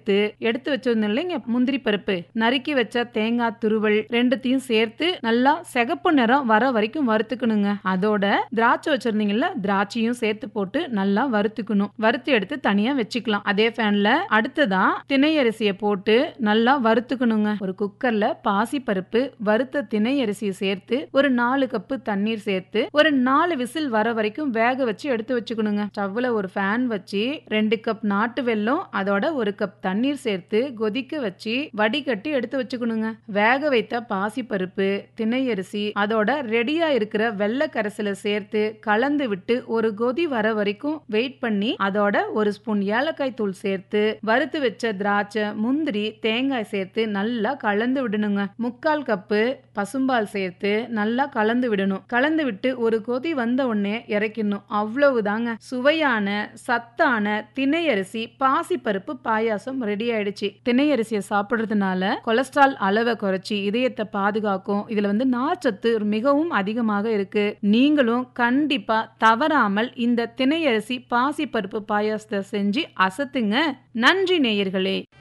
சேர்த்து எடுத்து வச்சிருந்தோம் இல்லைங்க முந்திரி பருப்பு நறுக்கி வச்ச தேங்காய் துருவல் ரெண்டுத்தையும் சேர்த்து நல்லா சிகப்பு நிறம் வர வரைக்கும் வறுத்துக்கணுங்க அதோட திராட்சை வச்சிருந்தீங்கல்ல திராட்சையும் சேர்த்து போட்டு நல்லா வறுத்துக்கணும் வறுத்து எடுத்து தனியா வச்சுக்கலாம் அதே ஃபேன்ல அடுத்ததா திணை அரிசியை போட்டு நல்லா வறுத்துக்கணுங்க ஒரு குக்கர்ல பாசி பருப்பு வறுத்த திணை அரிசியை சேர்த்து ஒரு நாலு கப்பு தண்ணீர் சேர்த்து ஒரு நாலு விசில் வர வரைக்கும் வேக வச்சு எடுத்து வச்சுக்கணுங்க ஸ்டவ்ல ஒரு ஃபேன் வச்சு ரெண்டு கப் நாட்டு வெல்லம் அதோட ஒரு கப் தண்ணீர் சேர்த்து கொதிக்க வச்சு வடிகட்டி எடுத்து வச்சுக்கணுங்க வேக வைத்த பாசி பருப்பு திணை அரிசி அதோட ரெடியா இருக்கிற வெள்ளை கரைசல சேர்த்து கலந்து விட்டு ஒரு கொதி வர வரைக்கும் வெயிட் பண்ணி அதோட ஒரு ஸ்பூன் ஏலக்காய் தூள் சேர்த்து வறுத்து வச்ச திராட்சை முந்திரி தேங்காய் சேர்த்து நல்லா கலந்து விடணுங்க முக்கால் கப்பு பசும்பால் சேர்த்து நல்லா கலந்து விடணும் கலந்து விட்டு ஒரு கொதி வந்த உடனே இறக்கிடணும் அவ்வளவுதாங்க சுவையான சத்தான திணை அரிசி பாசிப்பருப்பு பாயாசம் ரெடி ஆயிடுச்சு திணை அரிசியை சாப்பிடுறதுனால கொலஸ்ட்ரால் அளவை குறைச்சி இதயத்தை பாதுகாக்கும் இதுல வந்து நார்ச்சத்து மிகவும் அதிகமாக இருக்கு நீங்களும் கண்டிப்பா தவறாமல் இந்த திணை அரிசி பாசிப்பருப்பு பாயாசத்தை செஞ்சு அசத்துங்க நன்றி நேயர்களே